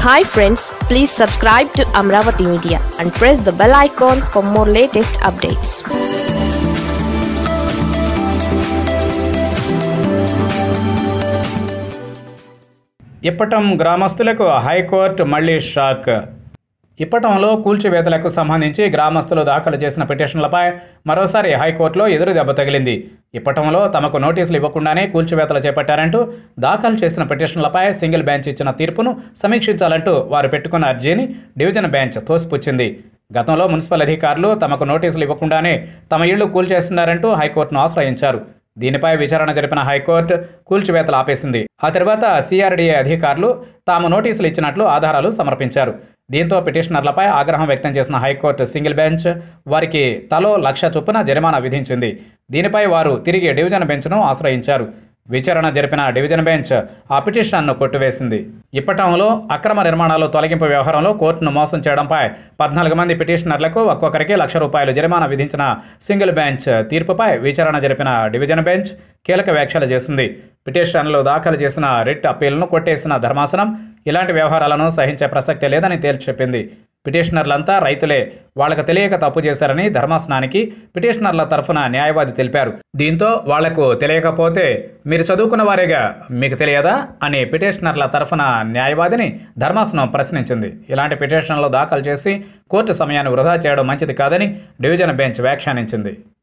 hi friends please subscribe to Amaravati media and press the bell icon for more latest updates Ippatam గ్రామస్తులకు high court మళ్లీ shock ఇప్పటంలో కూల్చివేతలకు సంబంధించి గ్రామస్తులు దాఖలు చేసిన పిటిషన్లపై మరోసారి హైకోర్టులో ఎదురు దెబ్బ తగిలింది ఇప్పటంలో తమకు నోటీసులు ఇవ్వకుండానే కూల్చివేతలు చేపట్టారంటూ దాఖలు చేసిన పిటిషన్లపై సింగిల్ బెంచ్ ఇచ్చిన తీర్పును సమీక్షించాలంటూ వారు పెట్టుకున్న అర్జీని డివిజన్ బెంచ్ తోసిపుచ్చింది గతంలో మున్సిపల్ అధికారులు తమకు నోటీసులు ఇవ్వకుండానే తమ ఇళ్లు కూల్చేస్తున్నారంటూ హైకోర్టును ఆశ్రయించారు దీనిపై విచారణ జరిపిన హైకోర్టు కూల్చివేతలు ఆపేసింది ఆ తర్వాత సిఆర్డీఏ అధికారులు తాము నోటీసులు ఇచ్చినట్లు ఆధారాలు సమర్పించారు దీంతో పిటిషనర్లపై ఆగ్రహం వ్యక్తం చేసిన హైకోర్టు సింగిల్ బెంచ్ వారికి తలో లక్ష చొప్పున జరిమానా విధించింది దీనిపై వారు తిరిగి డివిజన్ బెంచ్ను ఆశ్రయించారు విచారణ జరిపిన డివిజన్ బెంచ్ ఆ పిటిషన్ను కొట్టివేసింది ఇప్పటంలో అక్రమ నిర్మాణాలు తొలగింపు వ్యవహారంలో కోర్టును మోసం చేయడంపై పద్నాలుగు మంది పిటిషనర్లకు ఒక్కొక్కరికి లక్ష రూపాయలు జరిమానా విధించిన సింగిల్ బెంచ్ తీర్పుపై విచారణ జరిపిన డివిజన్ బెంచ్ కీలక వ్యాఖ్యలు చేసింది పిటిషన్లు దాఖలు చేసిన రిట్ అప్పీల్ను కొట్టేసిన ధర్మాసనం ఇలాంటి వ్యవహారాలను సహించే ప్రసక్తే లేదని తేల్చి చెప్పింది పిటిషనర్లంతా రైతులే వాళ్ళకు తెలియక తప్పు చేశారని ధర్మాసనానికి పిటిషనర్ల తరఫున న్యాయవాది తెలిపారు దీంతో వాళ్లకు తెలియకపోతే మీరు చదువుకున్న వారేగా మీకు తెలియదా అని పిటిషనర్ల తరఫున న్యాయవాదిని ధర్మాసనం ప్రశ్నించింది ఇలాంటి పిటిషన్లు దాఖలు చేసి కోర్టు సమయాన్ని వృధా చేయడం మంచిది కాదని డివిజన్ బెంచ్ వ్యాఖ్యానించింది